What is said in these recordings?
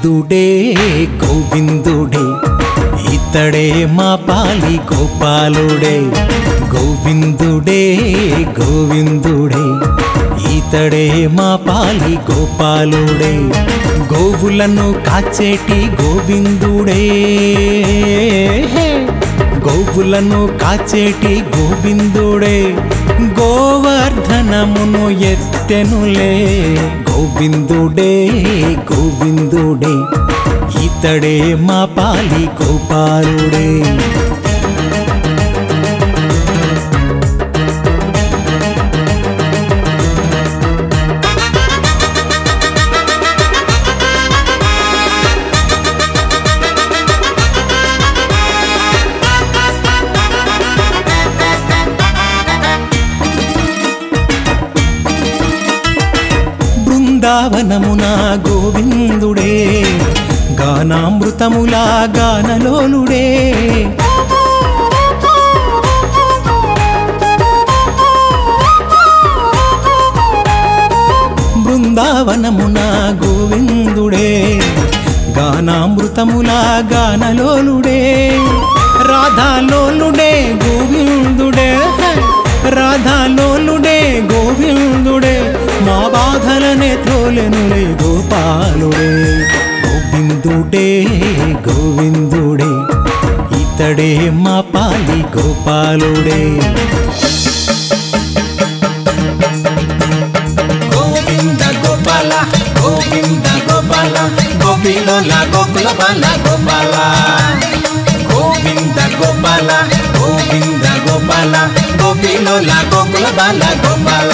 గోవిందుడే గోవిందుడే ఇతడే మా పాలి గోపాలుడే గోవిందుడే గోవిందుడే ఇతడే మా పాలి గోపాలుడే గోవులను కాచేటి గోవిందుడే గోవులను కాచేటి గోవిందుడే గోవర్ధనమును ఎత్తెనులే గోవిందుడే గోవిందుడే ఇతడే మా పాలి గోపాలుడే బృందావనమున గోవిందుడే గానామృతములా గానలోలుడే బృందావనమున గోవిందుడే గానామృతములా గానలోలుడే రాధాలోలుడే గోవిందుడే రాధాలోలుడే గోవిందుడే మా బాధలనే త్రోలెనులే గోపాలుడే గోవిందుడే గోవిందుడే ఇతడే మా పాలి గోపాలుడే గోవింద గోపాల గోవింద గోపాల గోపిలోల గోకుల బాల గోపాల గోవింద గోపాల గోవింద గోపాల గోపిలోల గోకుల బాల గోపాల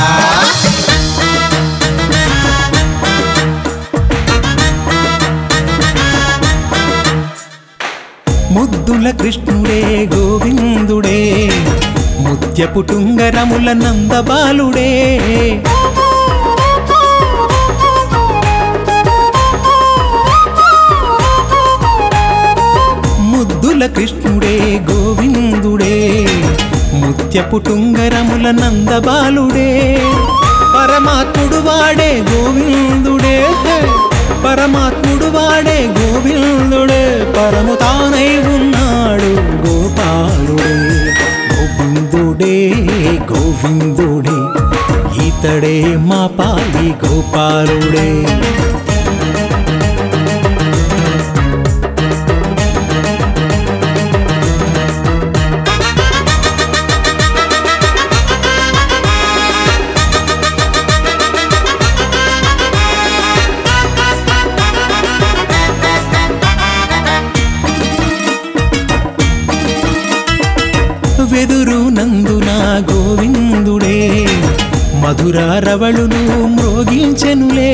ముద్దుల కృష్ణుడే గోవిందుడే ముత్యపు టుంగరముల నందబాలుడే ముద్దుల కృష్ణుడే గోవిందుడే ముత్యపు టుంగరముల నందబాలుడే పరమాత్ముడు వాడే గోవిందుడే పరమాత్ముడు వాడే గోవిందుడే పరము తానై ఉన్నాడు గోపాలుడే గోవిందుడే గోవిందుడే ఇతడే మా పాలి గోపాలుడే వెదురు నందున గోవిందుడే మధుర రవళును మ్రోగించెనులే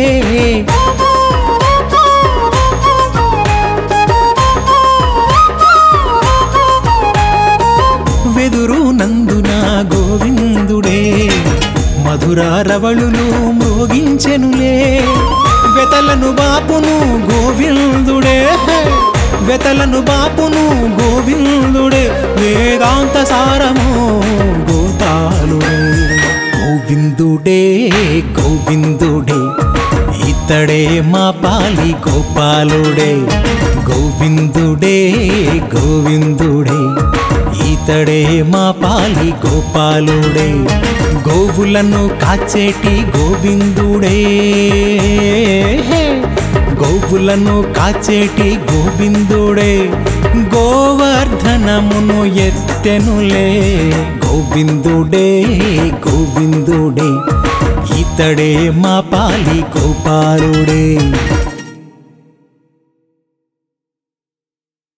వెదురు నందున గోవిందుడే మధుర రవళులు మ్రోగించెనులే వెతలను బాపును గోవిందుడే వెతలను బాపును గోవిందుడే వేదాంత సారము గోపాలుడే గోవిందుడే గోవిందుడే ఇతడే మా పాలి గోపాలుడే గోవిందుడే గోవిందుడే ఇతడే మా పాలి గోపాలుడే గోవులను కాచేటి గోవిందుడే గోవులను కాచేటి గోవిందుడే గోవర్ధనమును ఎత్తెనులే గోవిందుడే గోవిందుడే ఇతడే మా పాలి గోపాలుడే